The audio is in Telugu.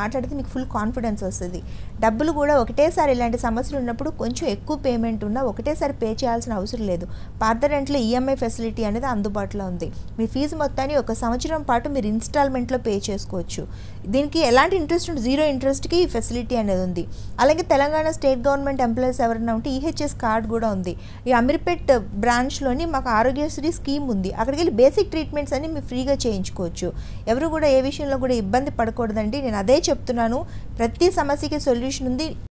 మాట్లాడితే మీకు ఫుల్ కాన్ఫిడెన్స్ వస్తుంది డబ్బులు కూడా ఒకటేసారి ఇలాంటి సమస్యలు ఉన్నప్పుడు కొంచెం ఎక్కువ పేమెంట్ ఉన్నా ఒకటేసారి పే చేయాల్సిన అవసరం లేదు పాత రెంట్లో ఈఎంఐ ఫెసిలిటీ అనేది అందుబాటులో ఉంది మీ ఫీజు మొత్తాన్ని ఒక సంవత్సరం పాటు మీరు ఇన్స్టాల్మెంట్లో పే చేసుకోవచ్చు దీనికి ఎలాంటి ఇంట్రెస్ట్ ఉంటుంది జీరో ఇంట్రెస్ట్కి ఈ ఫెసిలిటీ అనేది ఉంది అలాగే తెలంగాణ స్టేట్ గవర్నమెంట్ ఎంప్లాయీస్ ఎవరైనా ఉంటే ఈహెచ్ఎస్ కార్డ్ కూడా ఉంది ఈ అమీర్పేట్ బ్రాంచ్లోని మాకు ఆరోగ్యశ్రీ స్కీమ్ ఉంది అక్కడికి వెళ్ళి బేసిక్ ట్రీట్మెంట్స్ అన్ని మీరు ఫ్రీగా చేయించుకోవచ్చు ఎవరు కూడా ఏ విషయంలో కూడా ఇబ్బంది పడకూడదండి నేను అదే చెప్తున్నాను ప్రతి సమస్యకి సొల్యూషన్ ఉంది